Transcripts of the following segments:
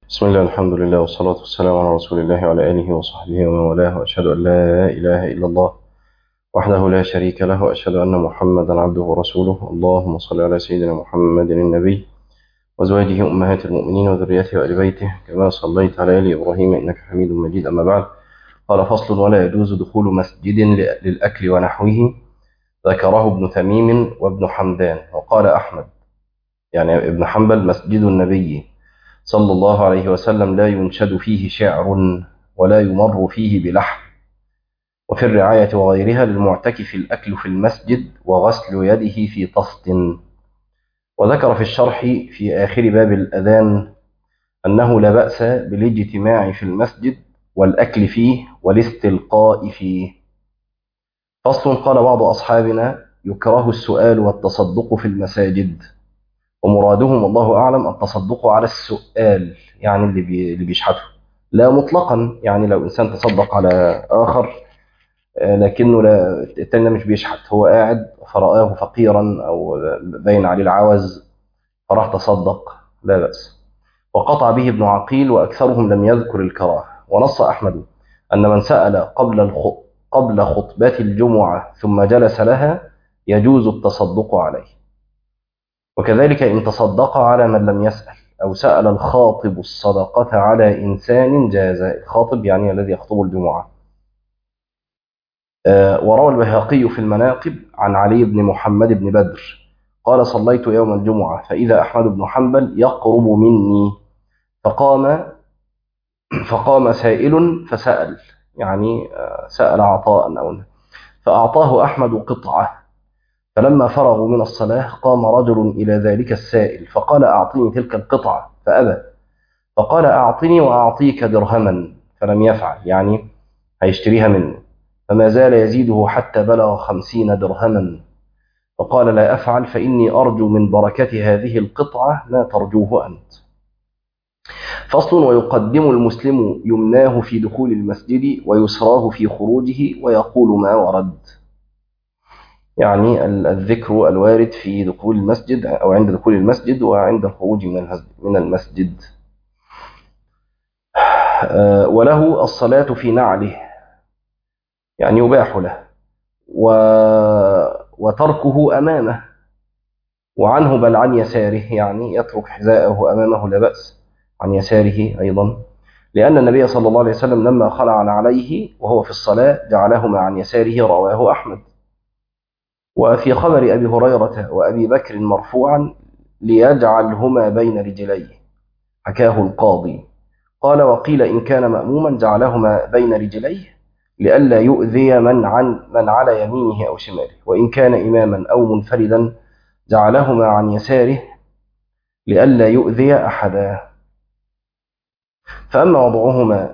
بسم الله الحمد لله والصلاة والسلام على رسول الله وعلى آله وصحبه ومن والاه وأشهد أن لا إله إلا الله وحده لا شريك له وأشهد أن محمدا عبده ورسوله اللهم صل على سيدنا محمد النبي وزواجه أمهات المؤمنين وذريته وآل بيته كما صليت على آل إبراهيم إنك حميد مجيد أما بعد قال فصل ولا يجوز دخول مسجد للأكل ونحوه ذكره ابن تميم وابن حمدان وقال أحمد يعني ابن حنبل مسجد النبي صلى الله عليه وسلم لا ينشد فيه شعر ولا يمر فيه بلحم وفي الرعاية وغيرها للمعتكف الأكل في المسجد وغسل يده في طست وذكر في الشرح في آخر باب الأذان أنه لا بأس بالاجتماع في المسجد والأكل فيه والاستلقاء فيه فصل قال بعض أصحابنا يكره السؤال والتصدق في المساجد ومرادهم والله أعلم التصدق على السؤال يعني اللي, بي اللي بيشحته لا مطلقا يعني لو إنسان تصدق على آخر لكنه لا التاني مش بيشحت هو قاعد فرآه فقيرا أو باين عليه العوز فراح تصدق لا بأس وقطع به ابن عقيل وأكثرهم لم يذكر الكراهة ونص أحمد أن من سأل قبل الخ... قبل خطبة الجمعة ثم جلس لها يجوز التصدق عليه وكذلك إن تصدق على من لم يسأل أو سأل الخاطب الصدقة على إنسان جاز الخاطب يعني الذي يخطب الجمعة وروى البيهقي في المناقب عن علي بن محمد بن بدر قال صليت يوم الجمعة فإذا أحمد بن حنبل يقرب مني فقام فقام سائل فسأل يعني سأل عطاء أو فأعطاه أحمد قطعة فلما فرغوا من الصلاة قام رجل إلى ذلك السائل فقال أعطني تلك القطعة فأبى فقال أعطني وأعطيك درهما فلم يفعل يعني هيشتريها منه فما زال يزيده حتى بلغ خمسين درهما فقال لا أفعل فإني أرجو من بركة هذه القطعة ما ترجوه أنت فصل ويقدم المسلم يمناه في دخول المسجد ويسراه في خروجه ويقول ما ورد يعني الذكر الوارد في دخول المسجد أو عند دخول المسجد وعند الخروج من المسجد وله الصلاة في نعله يعني يباح له و... وتركه أمامه وعنه بل عن يساره يعني يترك حذاءه أمامه لا بأس عن يساره أيضا لأن النبي صلى الله عليه وسلم لما خلع عليه وهو في الصلاة جعلهما عن يساره رواه أحمد وفي خبر أبي هريرة وأبي بكر مرفوعا ليجعلهما بين رجليه حكاه القاضي قال وقيل إن كان مأموما جعلهما بين رجليه لئلا يؤذي من عن من على يمينه أو شماله وإن كان إماما أو منفردا جعلهما عن يساره لئلا يؤذي أحدا فأما وضعهما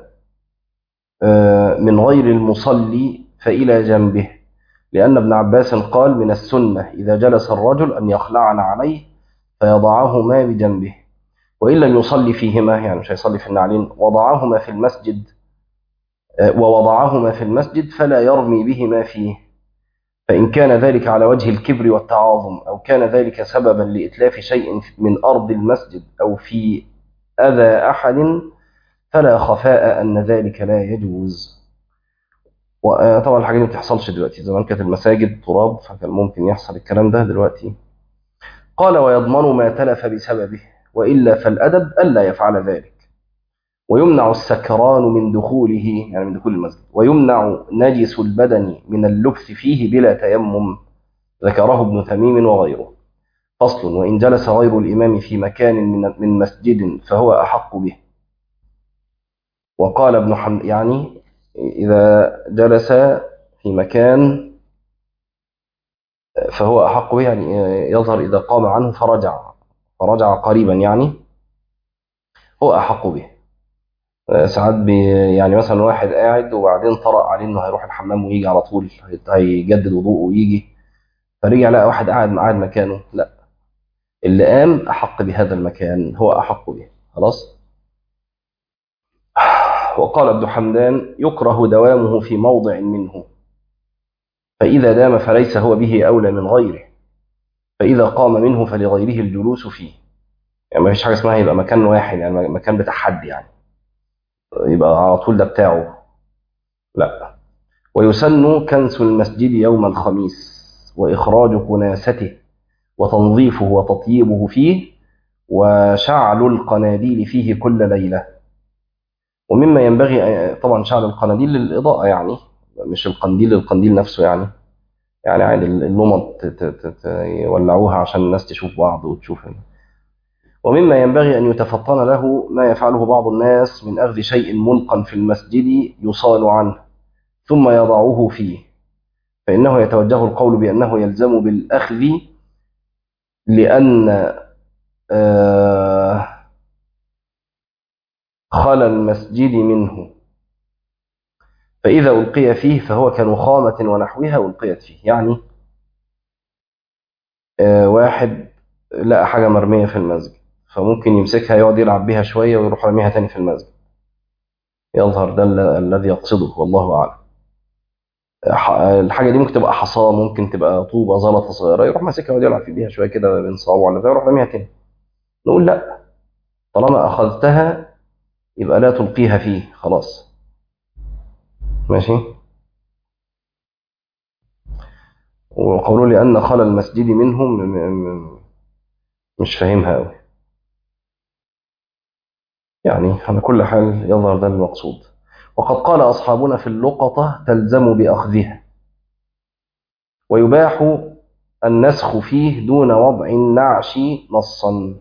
من غير المصلي فإلى جنبه لأن ابن عباس قال من السنة إذا جلس الرجل أن يخلعن عليه فيضعهما بجنبه وإن لم يصلي فيهما يعني مش هيصلي في النعلين وضعهما في المسجد ووضعهما في المسجد فلا يرمي بهما فيه فإن كان ذلك على وجه الكبر والتعاظم أو كان ذلك سببا لإتلاف شيء من أرض المسجد أو في أذى أحد فلا خفاء أن ذلك لا يجوز وطبعا الحاجات دي ما بتحصلش دلوقتي زمان كانت المساجد تراب فكان ممكن يحصل الكلام ده دلوقتي قال ويضمن ما تلف بسببه وإلا فالأدب ألا يفعل ذلك ويمنع السكران من دخوله يعني من دخول المسجد ويمنع نجس البدن من اللبس فيه بلا تيمم ذكره ابن تميم وغيره فصل وإن جلس غير الإمام في مكان من من مسجد فهو أحق به وقال ابن حمد يعني إذا جلس في مكان فهو أحق به يعني يظهر إذا قام عنه فرجع فرجع قريبا يعني هو أحق به ساعات بي يعني مثلا واحد قاعد وبعدين طرأ عليه انه هيروح الحمام ويجي على طول هيجدد وضوءه ويجي فرجع لقى واحد قاعد قاعد مكانه لا اللي قام احق بهذا المكان هو احق به خلاص وقال ابن حمدان يكره دوامه في موضع منه فإذا دام فليس هو به أولى من غيره فإذا قام منه فلغيره الجلوس فيه يعني ما فيش حاجة اسمها يبقى مكان واحد يعني مكان بتاع حد يعني يبقى على طول ده بتاعه لا ويسن كنس المسجد يوم الخميس وإخراج كناسته وتنظيفه وتطييبه فيه وشعل القناديل فيه كل ليلة ومما ينبغي طبعا شعل القناديل للإضاءة يعني مش القنديل القنديل نفسه يعني يعني عادي اللمض ت- ت- ت- يولعوها عشان الناس تشوف بعض وتشوف ومما ينبغي أن يتفطن له ما يفعله بعض الناس من أخذ شيء ملقا في المسجد يصال عنه ثم يضعه فيه فإنه يتوجه القول بأنه يلزم بالأخذ لأن آه، خلى المسجد منه فإذا ألقي فيه فهو كنخامة ونحوها ألقيت فيه يعني آه، واحد لقى حاجة مرمية في المسجد فممكن يمسكها يقعد يلعب بيها شوية ويروح رميها تاني في المسجد يظهر ده ال- الذي يقصده والله أعلم ح- الحاجة دي ممكن تبقى حصاة ممكن تبقى طوبة زلطة صغيرة يروح ماسكها ويقعد يلعب في بيها شوية كده بين صوابعه ولا بتاع، يروح رميها تاني نقول لا طالما أخذتها يبقى لا تلقيها فيه خلاص ماشي وقولوا لي أن خلى المسجد منهم م- م- مش فاهمها أوي يعني على كل حال يظهر ده المقصود وقد قال أصحابنا في اللقطة تلزم بأخذها ويباح النسخ فيه دون وضع النعش نصا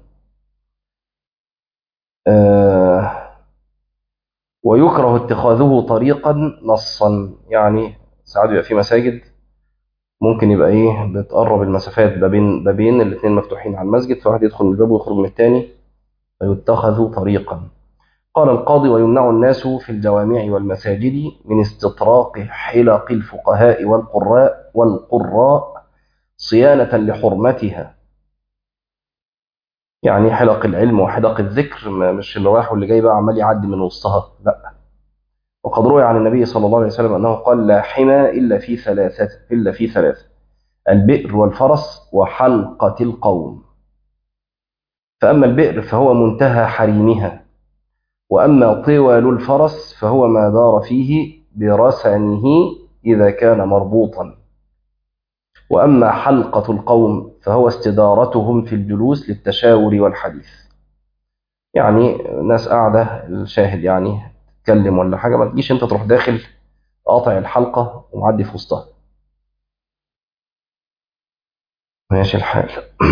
آه ويكره اتخاذه طريقا نصا يعني ساعات بيبقى في مساجد ممكن يبقى ايه بتقرب المسافات بين بابين الاثنين مفتوحين على المسجد فواحد يدخل من الباب ويخرج من الثاني فيتخذ طريقا قال القاضي ويمنع الناس في الجوامع والمساجد من استطراق حلق الفقهاء والقراء والقراء صيانة لحرمتها يعني حلق العلم وحلق الذكر ما- مش اللي رايح واللي جاي بقى عمال يعدي من وسطها لا وقد روي عن النبي صلى الله عليه وسلم أنه قال لا حمى إلا في ثلاثة إلا في ثلاثة البئر والفرس وحلقة القوم فأما البئر فهو منتهى حريمها وأما طوال الفرس فهو ما دار فيه برسنه إذا كان مربوطا وأما حلقة القوم فهو استدارتهم في الجلوس للتشاور والحديث يعني ناس قاعدة الشاهد يعني تتكلم ولا حاجة ما تجيش أنت تروح داخل قاطع الحلقة ومعدي في وسطها ماشي الحال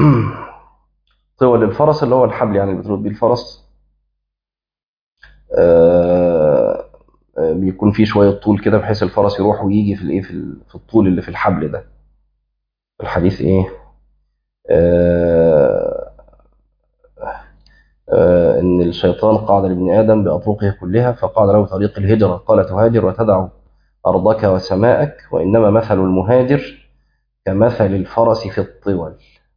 طول الفرس اللي هو الحبل يعني اللي بتربط بيه الفرس آه، آه، بيكون فيه شوية طول كده بحيث الفرس يروح ويجي في الايه في ال- في الطول اللي في الحبل ده الحديث ايه آه، آه، ان الشيطان قعد لابن ادم باطرقه كلها فقعد له طريق الهجره قال تهاجر وتدع ارضك وسماءك وانما مثل المهاجر كمثل الفرس في الطول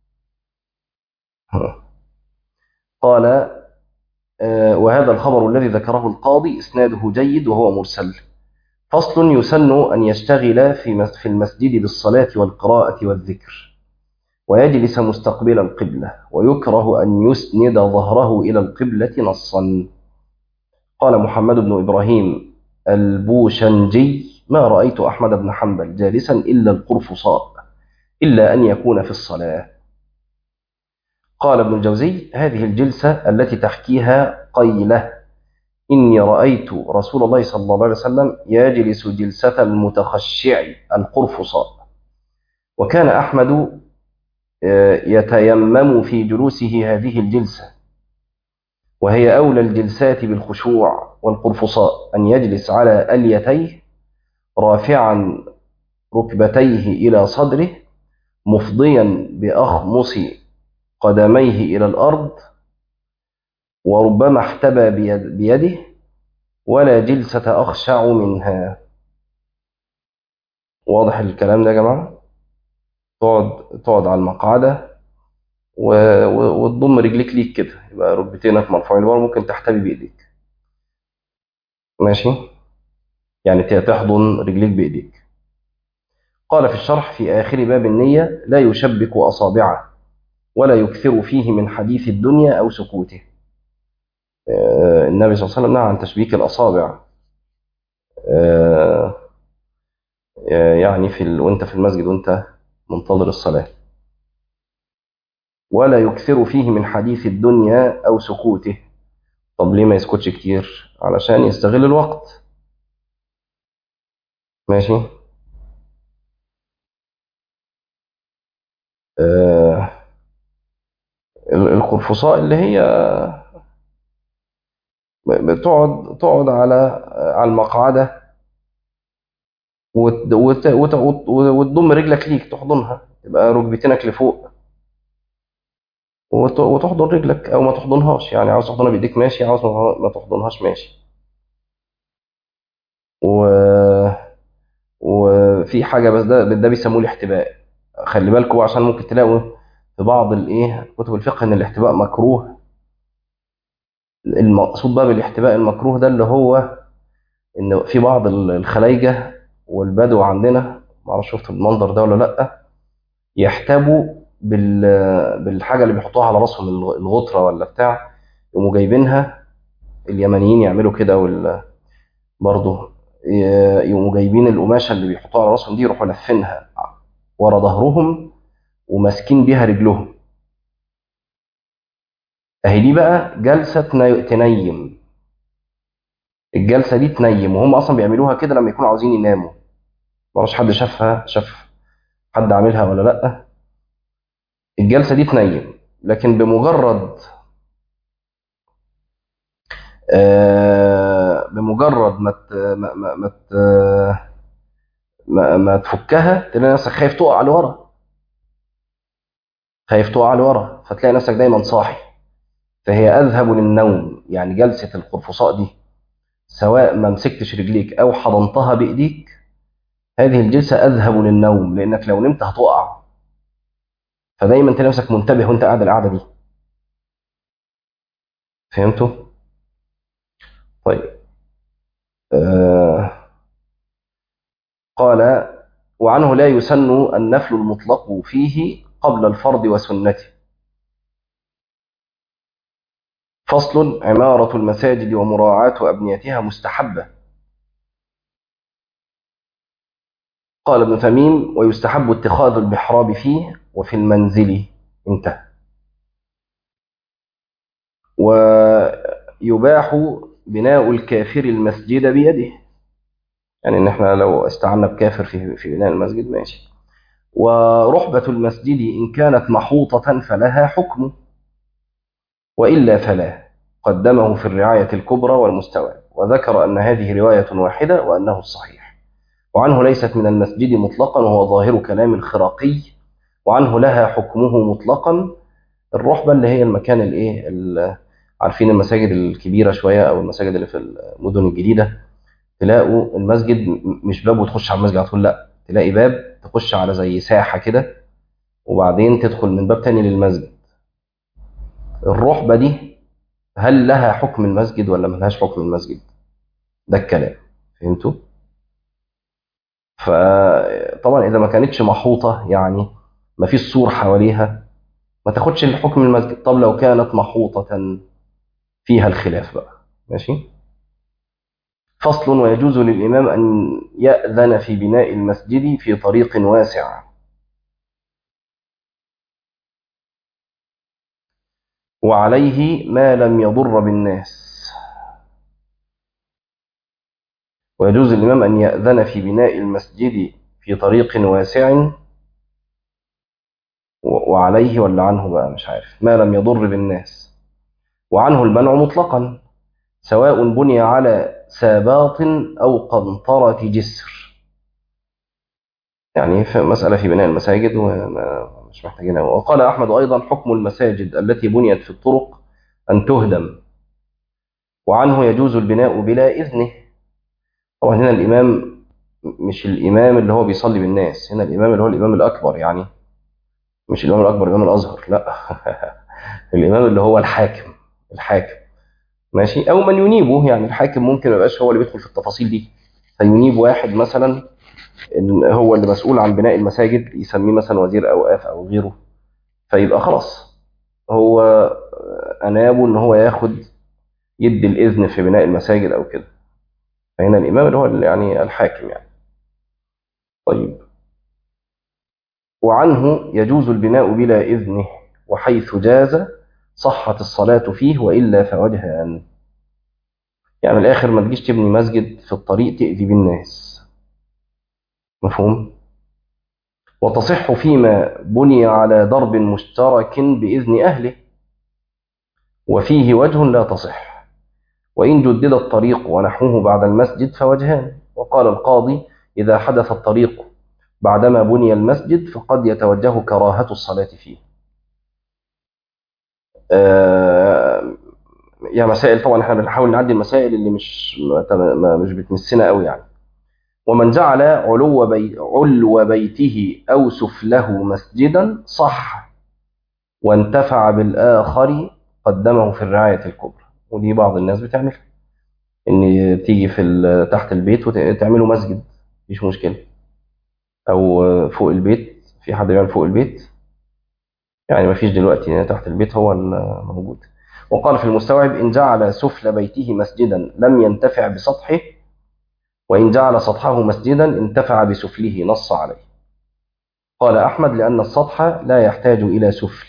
قال آه، وهذا الخبر الذي ذكره القاضي اسناده جيد وهو مرسل فصل يسن أن يشتغل في مس- في المسجد بالصلاة والقراءة والذكر ويجلس مستقبل القبلة ويكره أن يسند ظهره إلى القبلة نصا قال محمد بن إبراهيم البوشنجي ما رأيت أحمد بن حنبل جالسا إلا القرفصاء إلا أن يكون في الصلاة قال ابن الجوزي هذه الجلسة التي تحكيها قيلة إني رأيت رسول الله صلى الله عليه وسلم يجلس جلسة المتخشع القرفصاء وكان أحمد آه، يتيمم في جلوسه هذه الجلسة وهي أولى الجلسات بالخشوع والقرفصاء أن يجلس على أليتيه رافعا ركبتيه إلى صدره مفضيا بأخمص قدميه إلى الأرض وربما احتبى بيد- بيده ولا جلسة أخشع منها واضح الكلام ده يا جماعة تقعد تقعد على المقعدة و... و... وتضم رجليك ليك كده يبقى ركبتينك مرفوعين لورا ممكن تحتوي بإيديك ماشي يعني ت- تحضن رجليك بإيديك قال في الشرح في آخر باب النية لا يشبك أصابعه ولا يكثر فيه من حديث الدنيا أو سكوته آه، النبي صلى الله عليه وسلم نهى عن تشبيك الأصابع آه، آه، يعني في ال... وانت في المسجد وانت منتظر الصلاة ولا يكثر فيه من حديث الدنيا أو سكوته طب ليه ما يسكتش كتير علشان يستغل الوقت ماشي آه ال- القرفصاء اللي هي بتقعد تقعد على على المقعدة وت- وت- وت- وت- وتضم رجلك ليك تحضنها تبقى ركبتينك لفوق وت- وتحضن رجلك او ما تحضنهاش يعني عاوز تحضنها بايديك ماشي عاوز ما ما تحضنهاش ماشي و... وفي حاجه بس ده ده بيسموه الاحتباء خلي بالكوا عشان ممكن تلاقوا في بعض الايه كتب الفقه ان الاحتباء مكروه المقصود بقى بالاحتباء المكروه ده اللي هو ان في بعض ال- الخلايجه والبدو عندنا معرفش شفت المنظر ده ولا لا يحتبوا بال... بالحاجه اللي بيحطوها على راسهم الغ- الغطره ولا بتاع يقوموا جايبينها اليمنيين يعملوا كده وال... برضه ي- يقوموا جايبين القماشه اللي بيحطوها على راسهم دي يروحوا لافينها ورا ظهرهم وماسكين بيها رجلهم اهي دي بقى جلسه تني- تنيم الجلسه دي تنيم وهم اصلا بيعملوها كده لما يكونوا عاوزين يناموا معرفش حد شافها شاف حد عاملها ولا لا الجلسه دي تنيم لكن بمجرد آه بمجرد ما ت- ما ما ما, ت- ما, ما تفكها تلاقي نفسك خايف تقع لورا خايف تقع لورا فتلاقي نفسك دايما صاحي فهي اذهب للنوم يعني جلسه القرفصاء دي سواء ما مسكتش رجليك او حضنتها بايديك هذه الجلسه اذهب للنوم لانك لو نمت هتقع فدايما تلاقي نفسك منتبه وانت قاعد القعده دي فهمتوا طيب آه قال وعنه لا يسن النفل المطلق فيه قبل الفرض وسنته فصل عمارة المساجد ومراعاة أبنيتها مستحبة قال ابن تميم ويستحب اتخاذ المحراب فيه وفي المنزل انتهى ويباح بناء الكافر المسجد بيده يعني ان احنا لو استعنا بكافر في في بناء المسجد ماشي ورحبة المسجد إن كانت محوطة فلها حكم وإلا فلا قدمه في الرعاية الكبرى والمستوى وذكر أن هذه رواية واحدة وأنه الصحيح وعنه ليست من المسجد مطلقا وهو ظاهر كلام الخراقي وعنه لها حكمه مطلقا الرحبة اللي هي المكان الايه ال- عارفين المساجد الكبيرة شوية أو المساجد اللي في المدن الجديدة تلاقوا المسجد م- مش باب وتخش على المسجد على طول لا تلاقي باب تخش على زي ساحة كده وبعدين تدخل من باب تاني للمسجد الرحبة دي هل لها حكم المسجد ولا ملهاش حكم المسجد ده الكلام فهمتوا فطبعا إذا ما كانتش محوطة يعني ما فيش سور حواليها ما تاخدش الحكم المسجد طب لو كانت محوطة فيها الخلاف بقى ماشي فصل ويجوز للإمام أن يأذن في بناء المسجد في طريق واسع وعليه ما لم يضر بالناس ويجوز للإمام أن يأذن في بناء المسجد في طريق واسع و- وعليه ولا عنه بقى مش عارف ما لم يضر بالناس وعنه المنع مطلقا سواء بني على ساباط أو قنطرة جسر يعني في مسألة في بناء المساجد ومش محتاجين أوي. وقال أحمد أيضا حكم المساجد التي بنيت في الطرق أن تهدم وعنه يجوز البناء بلا إذنه طبعا هنا الإمام مش الإمام اللي هو بيصلي بالناس هنا الإمام اللي هو الإمام الأكبر يعني مش الإمام الأكبر الإمام الأصغر لا الإمام اللي هو الحاكم الحاكم ماشي أو من ينيبه يعني الحاكم ممكن ما يبقاش هو اللي بيدخل في التفاصيل دي فينيب واحد مثلا إن هو اللي مسؤول عن بناء المساجد يسميه مثلا وزير أوقاف أو غيره فيبقى خلاص هو أنابه إن هو ياخد يدي الإذن في بناء المساجد أو كده فهنا الإمام اللي هو يعني الحاكم يعني طيب وعنه يجوز البناء بلا إذنه وحيث جاز صحت الصلاة فيه وإلا فوجهان يعني من الآخر ما تجيش تبني مسجد في الطريق تأذي بالناس مفهوم؟ وتصح فيما بني على ضرب مشترك بإذن أهله وفيه وجه لا تصح وإن جدد الطريق ونحوه بعد المسجد فوجهان وقال القاضي إذا حدث الطريق بعدما بني المسجد فقد يتوجه كراهة الصلاة فيه آه يا مسائل طبعا احنا بنحاول نعدي المسائل اللي مش ما مش بتمسنا قوي يعني ومن جعل علو بي علو بيته او سفله مسجدا صح وانتفع بالاخر قدمه في الرعايه الكبرى ودي بعض الناس بتعملها ان تيجي في تحت البيت وتعمله مسجد مفيش مشكله او فوق البيت في حد بيعمل فوق البيت يعني مفيش دلوقتي تحت البيت هو الموجود وقال في المستوعب إن جعل سفل بيته مسجدا لم ينتفع بسطحه وإن جعل سطحه مسجدا انتفع بسفله نص عليه قال أحمد لأن السطح لا يحتاج إلى سفل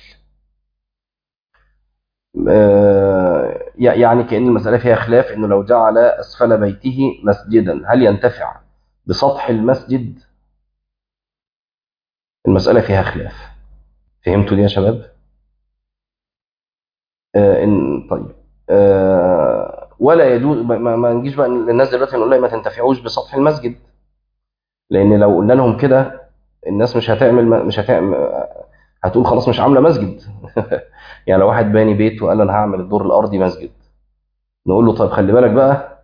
يعني كأن المسألة فيها خلاف إنه لو جعل أسفل بيته مسجدا هل ينتفع بسطح المسجد المسألة فيها خلاف فهمتوا دي يا شباب آه إن طيب آه ولا يجوز ما, ما نجيش بقى للناس دلوقتي نقول لهم ما تنتفعوش بسطح المسجد لان لو قلنا لهم كده الناس مش هتعمل مش هتعمل هتقول خلاص مش عامله مسجد يعني لو واحد باني بيت وقال انا هعمل الدور الارضي مسجد نقول له طيب خلي بالك بقى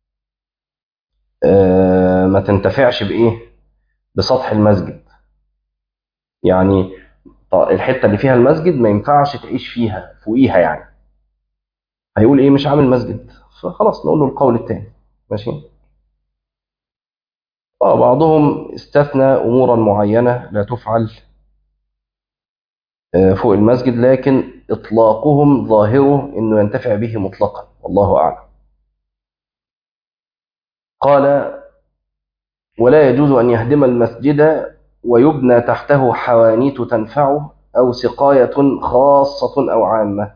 آه ما تنتفعش بايه بسطح المسجد يعني الحته اللي فيها المسجد ما ينفعش تعيش فيها فوقيها يعني هيقول ايه مش عامل مسجد فخلاص نقول له القول الثاني ماشي اه بعضهم استثنى امورا معينه لا تفعل فوق المسجد لكن اطلاقهم ظاهره انه ينتفع به مطلقا والله اعلم قال ولا يجوز ان يهدم المسجد ويبنى تحته حوانيت تنفعه أو سقاية خاصة أو عامة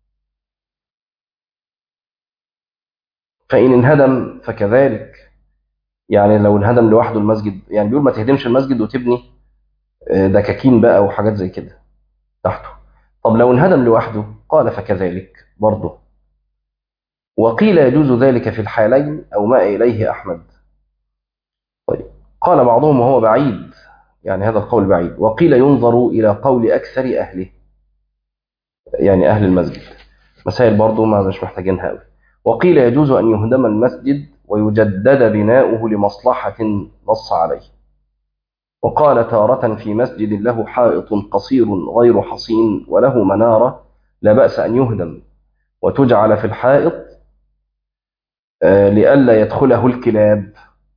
فإن انهدم فكذلك يعني لو انهدم لوحده المسجد يعني بيقول ما تهدمش المسجد وتبني دكاكين بقى وحاجات زي كده تحته طب لو انهدم لوحده قال فكذلك برضه وقيل يجوز ذلك في الحالين أو ما إليه أحمد طيب قال بعضهم وهو بعيد يعني هذا القول بعيد وقيل ينظر إلى قول أكثر أهله يعني أهل المسجد مسائل برضو ما مش محتاجينها قوي وقيل يجوز أن يهدم المسجد ويجدد بناؤه لمصلحة نص عليه وقال تارة في مسجد له حائط قصير غير حصين وله منارة لا بأس أن يهدم وتجعل في الحائط لئلا يدخله الكلاب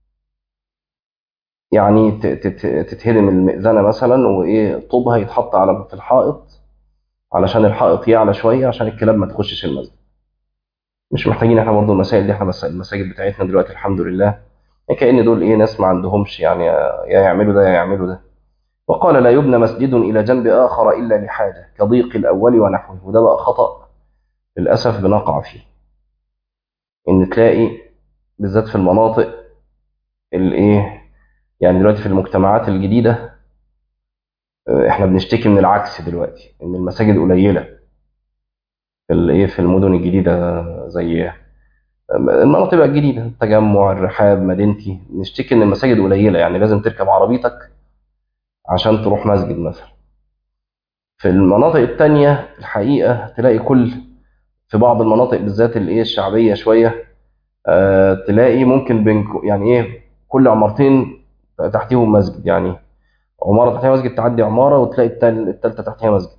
يعني تتهدم المئذنة مثلا وإيه طوبها يتحط على في الحائط علشان الحائط يعلى شوية عشان الكلاب ما تخشش المسجد مش محتاجين احنا برضه المسائل دي احنا بس المساجد بتاعتنا دلوقتي الحمد لله كأن دول ايه ناس ما عندهمش يعني يا يعملوا ده يا يعملوا ده وقال لا يبنى مسجد إلى جنب آخر إلا لحاجة كضيق الأول ونحوه وده بقى خطأ للأسف بنقع فيه إن تلاقي بالذات في المناطق الإيه يعني دلوقتي في المجتمعات الجديدة احنا بنشتكي من العكس دلوقتي ان المساجد قليلة في الايه في المدن الجديدة زي المناطق بقى الجديدة التجمع الرحاب مدينتي نشتكي ان المساجد قليلة يعني لازم تركب عربيتك عشان تروح مسجد مثلا في المناطق التانية الحقيقة تلاقي كل في بعض المناطق بالذات الايه الشعبية شوية اه تلاقي ممكن بين يعني ايه كل عمارتين تحتيهم مسجد يعني عمارة تحتيها مسجد تعدي عمارة وتلاقي التالتة تحتيها مسجد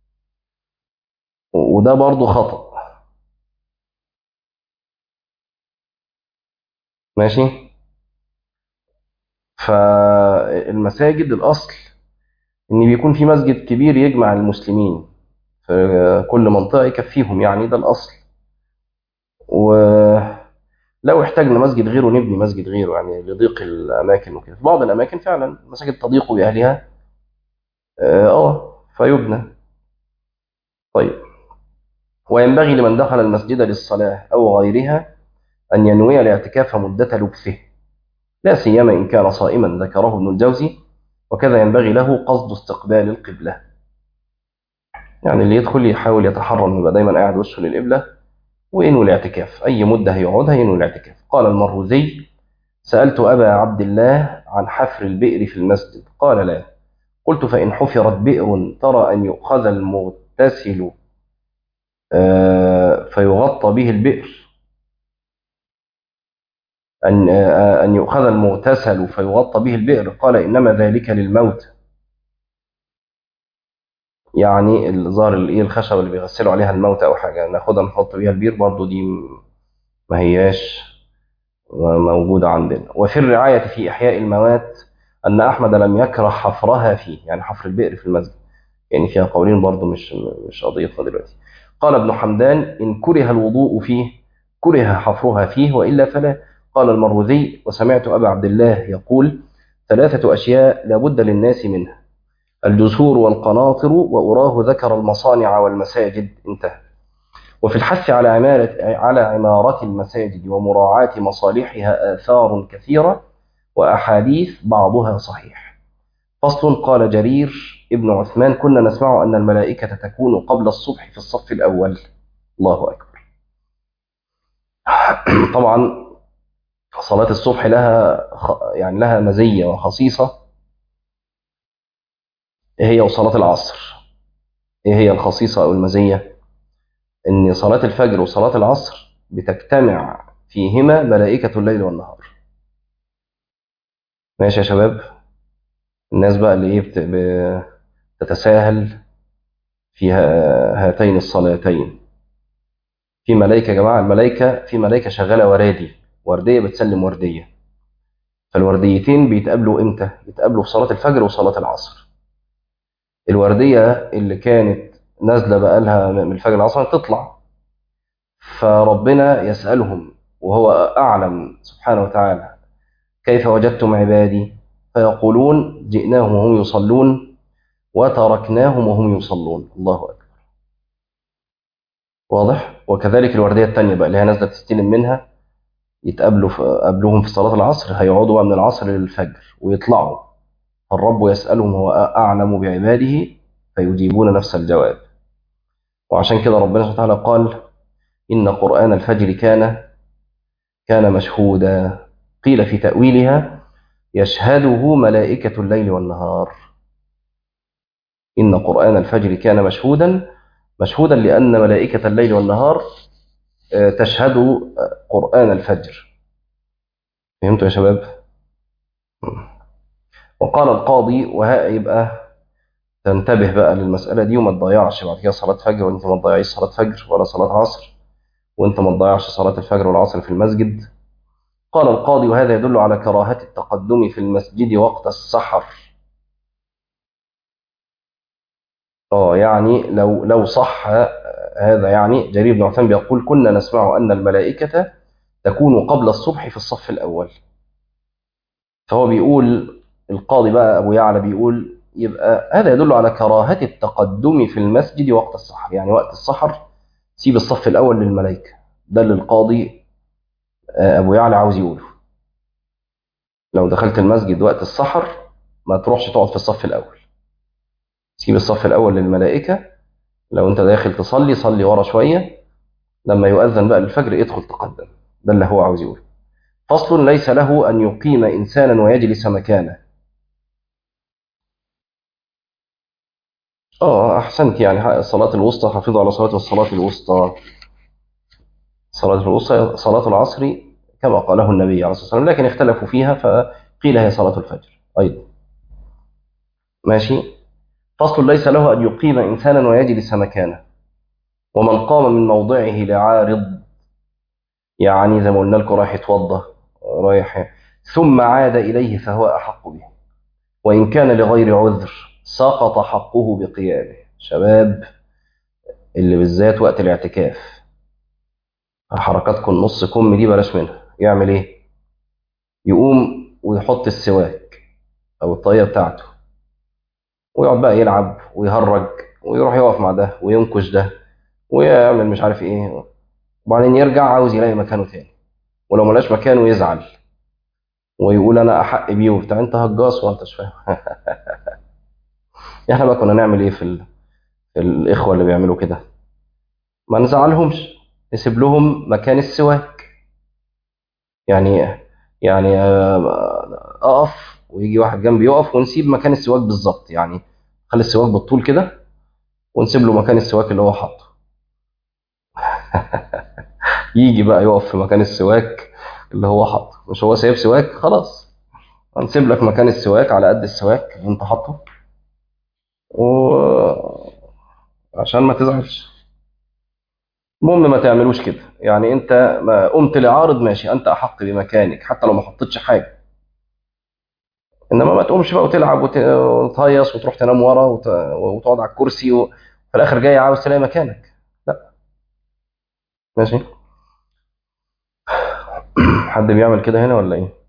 وده برضو خطأ ماشي فالمساجد الأصل إن بيكون في مسجد كبير يجمع المسلمين في كل منطقة يكفيهم يعني ده الأصل ولو احتاجنا مسجد غيره نبني مسجد غيره يعني لضيق الأماكن وكده في بعض الأماكن فعلا المساجد تضيق بأهلها اه آه، فيبنى طيب وينبغي لمن دخل المسجد للصلاة أو غيرها أن ينوي الاعتكاف مدة لبثه لا سيما إن كان صائما ذكره ابن الجوزي وكذا ينبغي له قصد استقبال القبلة يعني اللي يدخل يحاول يتحرى انه يبقى دايما قاعد وشه للقبلة وينوي الاعتكاف أي مدة هيقعدها ينوي الاعتكاف قال المروزي سألت أبا عبد الله عن حفر البئر في المسجد قال لا قلت فإن حفرت بئر ترى أن يؤخذ المغتسل آه، فيغطى به البئر أن آه، أن يؤخذ المغتسل فيغطى به البئر قال إنما ذلك للموت يعني الظاهر الايه الخشب اللي بيغسلوا عليها الموت او حاجه ناخدها نحط بيها البير برضو دي ما هياش موجوده عندنا وفي الرعايه في احياء الموات ان احمد لم يكره حفرها فيه يعني حفر البئر في المسجد يعني فيها قولين برضو مش مش قضيتنا دلوقتي قال ابن حمدان ان كره الوضوء فيه كره حفرها فيه والا فلا قال المروذي وسمعت ابا عبد الله يقول ثلاثه اشياء لابد للناس منها الجسور والقناطر وأراه ذكر المصانع والمساجد انتهى وفي الحث على عمارة على عمارة المساجد ومراعاة مصالحها آثار كثيرة وأحاديث بعضها صحيح فصل قال جرير ابن عثمان كنا نسمع أن الملائكة تكون قبل الصبح في الصف الأول الله أكبر طبعا صلاة الصبح لها يعني لها مزية وخصيصة ايه هي وصلاة العصر ايه هي الخصيصة او المزية ان صلاة الفجر وصلاة العصر بتجتمع فيهما ملائكة الليل والنهار ماشي يا شباب الناس بقى اللي ايه بت- بتتساهل في ها- هاتين الصلاتين في ملائكة يا جماعة الملائكة في ملائكة شغالة ورادي وردية بتسلم وردية فالورديتين بيتقابلوا امتى؟ بيتقابلوا في صلاة الفجر وصلاة العصر الوردية اللي كانت نازلة بقالها من الفجر العصر تطلع فربنا يسألهم وهو أعلم سبحانه وتعالى كيف وجدتم عبادي فيقولون جئناهم وهم يصلون وتركناهم وهم يصلون الله أكبر واضح وكذلك الوردية الثانية بقى اللي هي نازلة تستلم منها يتقابلوا في قابلوهم في صلاة العصر هيقعدوا بقى من العصر للفجر ويطلعوا الرب يسألهم هو أعلم بعباده فيجيبون نفس الجواب وعشان كده ربنا سبحانه وتعالى قال إن قرآن الفجر كان كان مشهودا قيل في تأويلها يشهده ملائكة الليل والنهار إن قرآن الفجر كان مشهودا مشهودا لأن ملائكة الليل والنهار آه، تشهد آه، قرآن الفجر فهمتوا يا شباب؟ وقال القاضي وها يبقى تنتبه بقى للمسألة دي وما تضيعش بعد كده صلاة فجر وانت ما تضيعيش صلاة فجر ولا صلاة عصر وانت ما تضيعش صلاة الفجر والعصر في المسجد قال القاضي وهذا يدل على كراهة التقدم في المسجد وقت السحر اه يعني لو لو صح هذا يعني جرير بن عثمان بيقول كنا نسمع أن الملائكة تكون قبل الصبح في الصف الأول فهو بيقول القاضي بقى أبو يعلى بيقول يبقى هذا يدل على كراهة التقدم في المسجد وقت السحر يعني وقت السحر سيب الصف الأول للملائكة ده اللي القاضي آه، أبو يعلى عاوز يقوله لو دخلت المسجد وقت السحر ما تروحش تقعد في الصف الأول سيب الصف الأول للملائكة لو أنت داخل تصلي صلي ورا شوية لما يؤذن بقى للفجر ادخل تقدم ده اللي هو عاوز يقوله فصل ليس له أن يقيم إنسانا ويجلس مكانه اه احسنت يعني الصلاة الوسطى حافظوا على صلاة الصلاة الوسطى صلاة الوسطى صلاة العصر كما قاله النبي عليه الصلاة والسلام لكن اختلفوا فيها فقيل هي صلاة الفجر أيضا ماشي فصل ليس له أن يقيم إنسانا ويجلس مكانه ومن قام من موضعه لعارض يعني زي ما قلنا لكم رايح يتوضى رايح ثم عاد إليه فهو أحق به وإن كان لغير عذر سقط حقه بقيامه شباب اللي بالذات وقت الاعتكاف حركاتكم النص كم دي بلاش منها يعمل ايه يقوم ويحط السواك او الطاقية بتاعته ويقعد بقى يلعب ويهرج ويروح يقف مع ده وينكش ده ويعمل مش عارف ايه وبعدين يرجع عاوز يلاقي مكانه تاني ولو ملاش مكانه يزعل ويقول انا احق بيه وبتاع انت هجاص وانت مش فاهم احنا بقى كنا نعمل ايه في, ال... في الاخوه اللي بيعملوا كده ما نزعلهمش نسيب لهم مكان السواك يعني يعني آه، اقف ويجي واحد جنبي يقف ونسيب مكان السواك بالظبط يعني خلي السواك بالطول كده ونسيب له مكان السواك اللي هو حاطه يجي بقى يقف في مكان السواك اللي هو حاطه مش هو سايب سواك خلاص هنسيب لك مكان السواك على قد السواك اللي انت حاطه و عشان ما تزعلش المهم ما تعملوش كده يعني انت ما قمت لعارض ماشي انت احق بمكانك حتى لو ما حطيتش حاجه انما ما تقومش بقى وتلعب وت- وتهيص وتروح تنام ورا وت- وتقعد على الكرسي وفي الاخر جاي عاوز تلاقي مكانك لا ماشي حد بيعمل كده هنا ولا ايه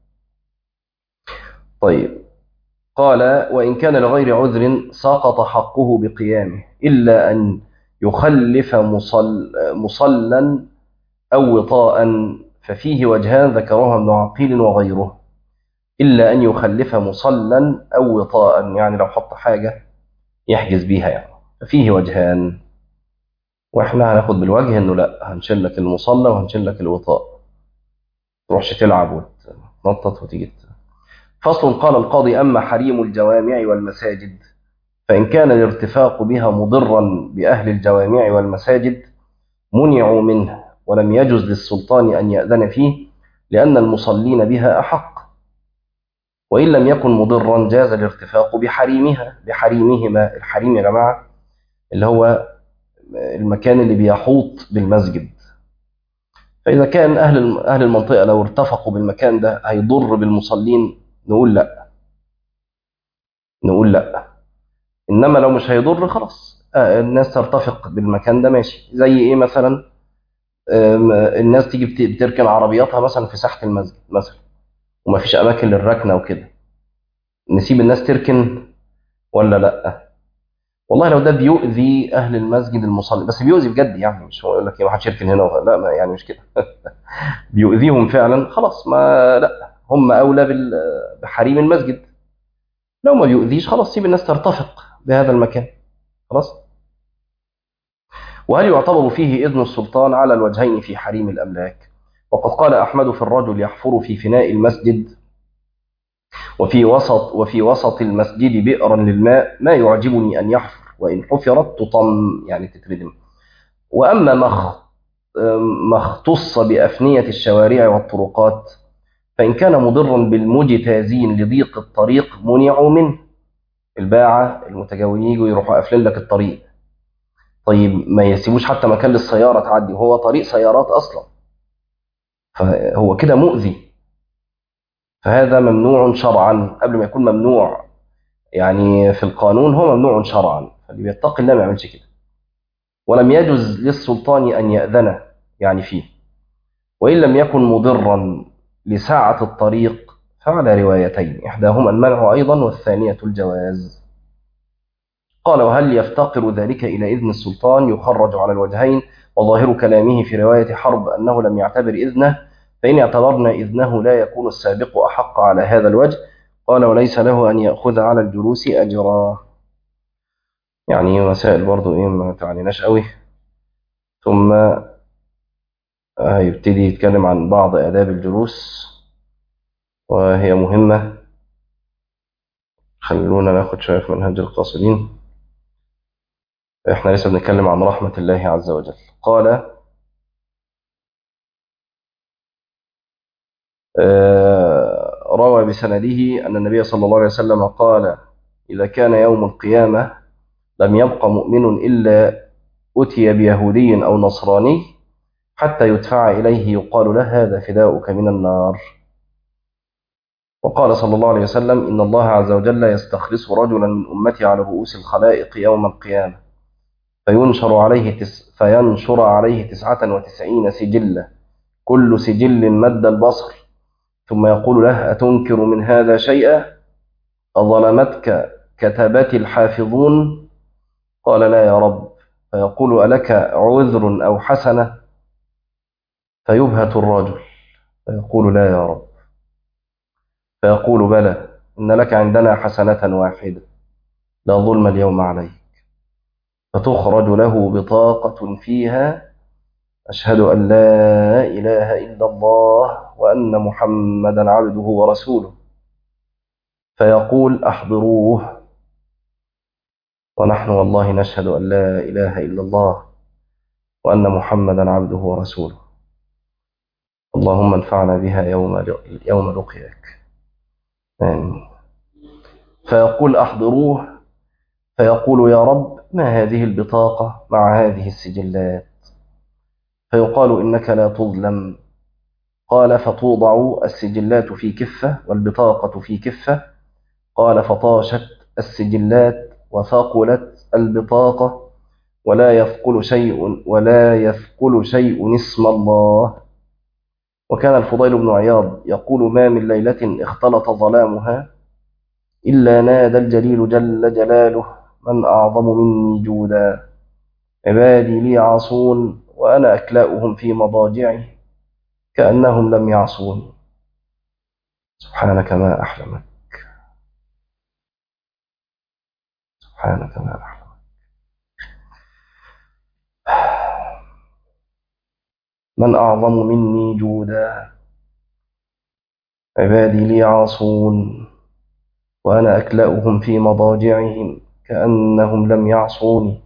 طيب قال وإن كان لغير عذر سقط حقه بقيامه إلا أن يخلف مصل مصلا أو وطاء ففيه وجهان ذكرها ابن عقيل وغيره إلا أن يخلف مصلا أو وطاء يعني لو حط حاجة يحجز بيها يعني ففيه وجهان واحنا هناخد بالوجه انه لا هنشيل لك المصلى وهنشيل لك الوطاء تروحش تلعب وتنطط وتيجي ت- فصل قال القاضي أما حريم الجوامع والمساجد فإن كان الارتفاق بها مضرا بأهل الجوامع والمساجد منعوا منه ولم يجز للسلطان أن يأذن فيه لأن المصلين بها أحق وإن لم يكن مضرا جاز الارتفاق بحريمها بحريمهما الحريم يا جماعة اللي هو المكان اللي بيحوط بالمسجد فإذا كان أهل أهل المنطقة لو ارتفقوا بالمكان ده هيضر بالمصلين نقول لا نقول لا إنما لو مش هيضر خلاص آه، الناس ترتفق بالمكان ده ماشي زي إيه مثلا آم، الناس تيجي بت- بتركن عربياتها مثلا في ساحة المسجد مثلا ومفيش أماكن للركنة وكده نسيب الناس تركن ولا لا والله لو ده بيؤذي أهل المسجد المصلي بس بيؤذي بجد يعني مش هو يقول لك إيه، ما حدش يركن هنا وه- لا ما يعني مش كده بيؤذيهم فعلا خلاص ما لا هم أولى بال- بحريم المسجد لو ما بيؤذيش خلاص سيب الناس ترتفق بهذا المكان خلاص وهل يعتبر فيه إذن السلطان على الوجهين في حريم الأملاك وقد قال أحمد في الرجل يحفر في فناء المسجد وفي وسط وفي وسط المسجد بئرا للماء ما يعجبني أن يحفر وإن حفرت تطم يعني تتردم وأما ما اخ- ما اختص بأفنية الشوارع والطرقات فإن كان مضرا بالمجتازين لضيق الطريق منعوا منه الباعة المتجولين يجوا يروحوا قافلين لك الطريق طيب ما يسيبوش حتى مكان للسيارة تعدي وهو طريق سيارات أصلا فهو كده مؤذي فهذا ممنوع شرعا قبل ما يكون ممنوع يعني في القانون هو ممنوع شرعا فاللي بيتقي الله ما يعملش كده ولم يجز للسلطان أن يأذن يعني فيه وإن لم يكن مضرا لساعة الطريق فعلى روايتين إحداهما المنع أيضا والثانية الجواز قال وهل يفتقر ذلك إلى إذن السلطان يخرج على الوجهين وظاهر كلامه في رواية حرب أنه لم يعتبر إذنه فإن اعتبرنا إذنه لا يكون السابق أحق على هذا الوجه قال وليس له أن يأخذ على الجلوس أجرا يعني مسائل برضو إيه ما تعنيناش قوي ثم هيبتدي يتكلم عن بعض آداب الجلوس وهي مهمة خلونا ناخد شوية في منهج القاصدين احنا لسه بنتكلم عن رحمة الله عز وجل قال آه، روى بسنده أن النبي صلى الله عليه وسلم قال إذا كان يوم القيامة لم يبق مؤمن إلا أتي بيهودي أو نصراني حتى يدفع إليه يقال له هذا فداؤك من النار وقال صلى الله عليه وسلم إن الله عز وجل يستخلص رجلا من أمتي على رؤوس الخلائق يوم القيامة فينشر عليه تس فينشر عليه تسعة وتسعين سجلة كل سجل مد البصر ثم يقول له أتنكر من هذا شيئا أظلمتك كتبت الحافظون قال لا يا رب فيقول ألك عذر أو حسنة فيبهت الرجل فيقول لا يا رب فيقول بلى إن لك عندنا حسنة واحدة لا ظلم اليوم عليك فتخرج له بطاقة فيها أشهد أن لا إله إلا الله وأن محمدا عبده ورسوله فيقول أحضروه ونحن والله نشهد أن لا إله إلا الله وأن محمدا عبده ورسوله اللهم انفعنا بها يوم يوم لقياك آمين فيقول أحضروه فيقول يا رب ما هذه البطاقة مع هذه السجلات فيقال إنك لا تظلم قال فتوضع السجلات في كفة والبطاقة في كفة قال فطاشت السجلات وثقلت البطاقة ولا يثقل شيء ولا يثقل شيء اسم الله وكان الفضيل بن عياض يقول ما من ليلة اختلط ظلامها إلا نادى الجليل جل جلاله من أعظم مني جودا عبادي لي عاصون وأنا أكلاؤهم في مضاجعي كأنهم لم يعصوني سبحانك ما أحلمك سبحانك ما أحلمك من أعظم مني جودا عبادي لي عاصون وأنا أكلأهم في مضاجعهم كأنهم لم يعصوني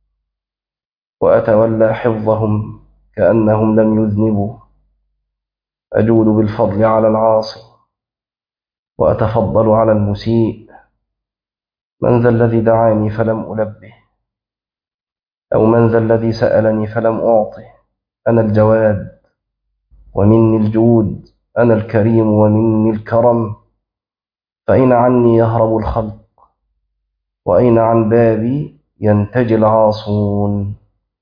وأتولى حفظهم كأنهم لم يذنبوا أجود بالفضل على العاصي وأتفضل على المسيء من ذا الذي دعاني فلم ألبه أو من ذا الذي سألني فلم أعطه أنا الجواد ومني الجود أنا الكريم ومني الكرم فأين عني يهرب الخلق وأين عن بابي ينتجي العاصون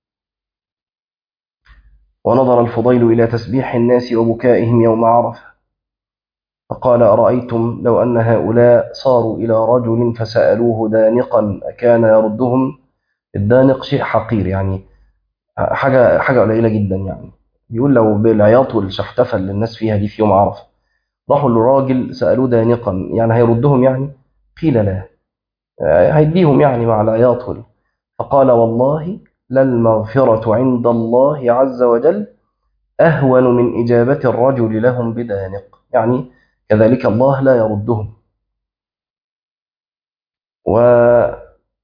ونظر الفضيل إلى تسبيح الناس وبكائهم يوم عرفة فقال أرأيتم لو أن هؤلاء صاروا إلى رجل فسألوه دانقا أكان يردهم الدانق شيء حقير يعني حاجة حاجة قليلة جدا يعني بيقول لو بالعياط والشحتفة اللي الناس فيها دي في يوم عرفة راحوا للراجل سألوه دانقا يعني هيردهم يعني قيل لا هيديهم يعني مع العياط فقال والله للمغفرة عند الله عز وجل أهون من إجابة الرجل لهم بدانق يعني كذلك الله لا يردهم وعن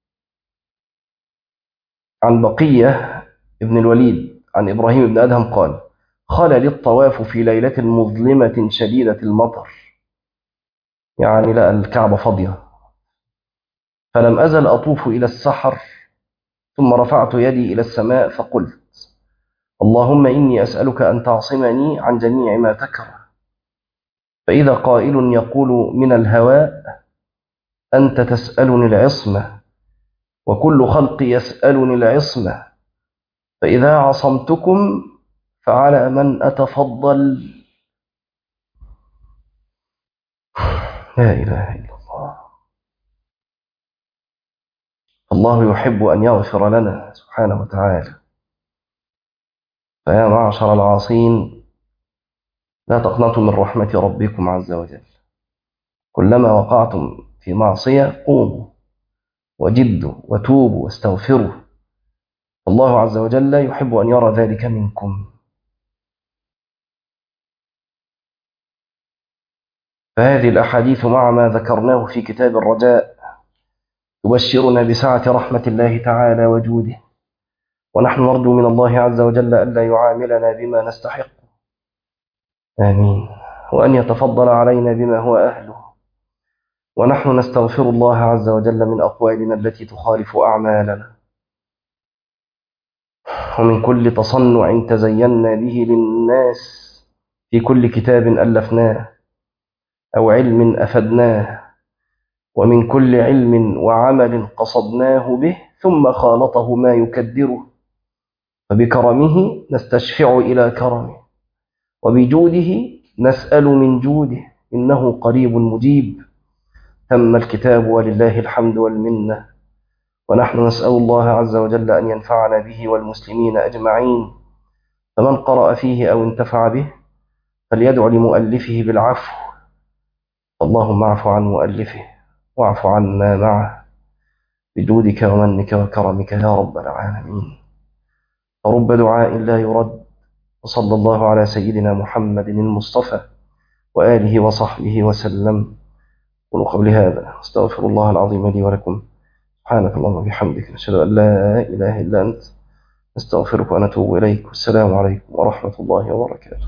بقية ابن الوليد عن إبراهيم بن أدهم قال خلى لي الطواف في ليلة مظلمة شديدة المطر يعني لا الكعبة فاضية فلم أزل أطوف إلى السحر ثم رفعت يدي إلى السماء فقلت اللهم إني أسألك أن تعصمني عن جميع ما تكره فإذا قائل يقول من الهواء أنت تسألني العصمة وكل خلق يسألني العصمة فإذا عصمتكم فعلى من أتفضل لا إله إلا الله الله يحب أن يغفر لنا سبحانه وتعالى فيا معشر العاصين لا تقنطوا من رحمة ربكم عز وجل كلما وقعتم في معصية قوموا وجدوا وتوبوا واستغفروا الله عز وجل يحب أن يرى ذلك منكم فهذه الأحاديث مع ما ذكرناه في كتاب الرجاء تبشرنا بسعة رحمة الله تعالى وجوده ونحن نرجو من الله عز وجل ألا يعاملنا بما نستحق آمين وأن يتفضل علينا بما هو أهله ونحن نستغفر الله عز وجل من أقوالنا التي تخالف أعمالنا ومن كل تصنع تزينا به للناس في كل كتاب ألفناه أو علم أفدناه ومن كل علم وعمل قصدناه به ثم خالطه ما يكدره فبكرمه نستشفع إلى كرمه وبجوده نسأل من جوده إنه قريب مجيب تم الكتاب ولله الحمد والمنة ونحن نسأل الله عز وجل أن ينفعنا به والمسلمين أجمعين فمن قرأ فيه أو انتفع به فليدعو لمؤلفه بالعفو اللهم اعف عن مؤلفه واعف عنا معه بجودك ومنك وكرمك يا رب العالمين فرب دعاء لا يرد وصلى الله على سيدنا محمد المصطفى وآله وصحبه وسلم قولوا قولي هذا استغفر الله العظيم لي ولكم سبحانك اللهم وبحمدك نشهد أن لا إله إلا أنت نستغفرك ونتوب إليك والسلام عليكم ورحمة الله وبركاته